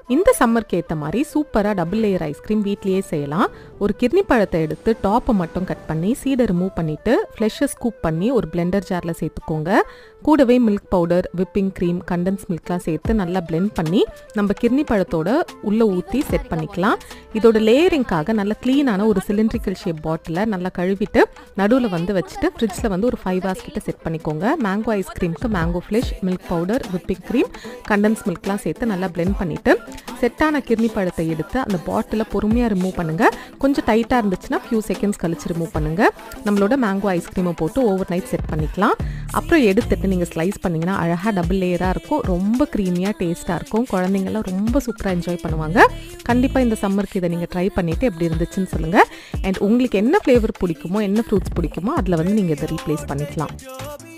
இந்த சம்மருக்கு ஏற்ற மாதிரி சூப்பராக டபுள் லேயர் ஐஸ்கிரீம் வீட்லேயே செய்யலாம் ஒரு கிர்னி பழத்தை எடுத்து டாப்பை மட்டும் கட் பண்ணி சீடை ரிமூவ் பண்ணிவிட்டு ஃப்ளெஷ்ஷை ஸ்கூப் பண்ணி ஒரு பிளெண்டர் ஜாரில் சேர்த்துக்கோங்க கூடவே milk powder whipping cream condense மில்க்லாம் சேர்த்து நல்லா பிளெண்ட் பண்ணி நம்ம கிர்னி பழத்தோட உள்ளே ஊற்றி செட் பண்ணிக்கலாம் இதோட லேயரிங்காக நல்ல க்ளீனான ஒரு சிலிண்ட்ரிக்கல் ஷேப் பாட்டிலை நல்லா கழுவிட்டு நடுவில் வந்து வச்சுட்டு ஃப்ரிட்ஜில் வந்து ஒரு ஃபைவ் ஹவர்ஸ் கிட்ட செட் பண்ணிக்கோங்க மேங்கோ ஐஸ்கிரீமுக்கு mango flesh milk powder whipping cream condense மில்க்லாம் சேர்த்து நல்லா பிளெண்ட் பண்ணிவிட்டு செட்டான கிர்னி பழத்தை எடுத்து அந்த பாட்டிலை பொறுமையாக ரிமூவ் பண்ணுங்கள் கொஞ்சம் டைட்டாக இருந்துச்சுன்னா ஃபியூ செகண்ட்ஸ் கழிச்சு ரிமூவ் பண்ணுங்கள் நம்மளோட மேங்கோ ஐஸ்கிரீமை போட்டு ஓவர் நைட் செட் பண்ணிக்கலாம் அப்புறம் எடுத்துட்டு நீங்கள் ஸ்லைஸ் பண்ணிங்கன்னா அழகாக டபுள் லேயராக இருக்கும் ரொம்ப க்ரீமியாக டேஸ்ட்டாக இருக்கும் குழந்தைங்கள்லாம் ரொம்ப சூப்பராக என்ஜாய் பண்ணுவாங்க கண்டிப்பாக இந்த சம்மருக்கு இதை நீங்கள் ட்ரை பண்ணிவிட்டு எப்படி இருந்துச்சுன்னு சொல்லுங்கள் அண்ட் உங்களுக்கு என்ன ஃப்ளேவர் பிடிக்குமோ என்ன ஃப்ரூட்ஸ் பிடிக்குமோ அதில் வந்து நீங்கள் இதை ரீப்ளேஸ் பண்ணிக்கலாம்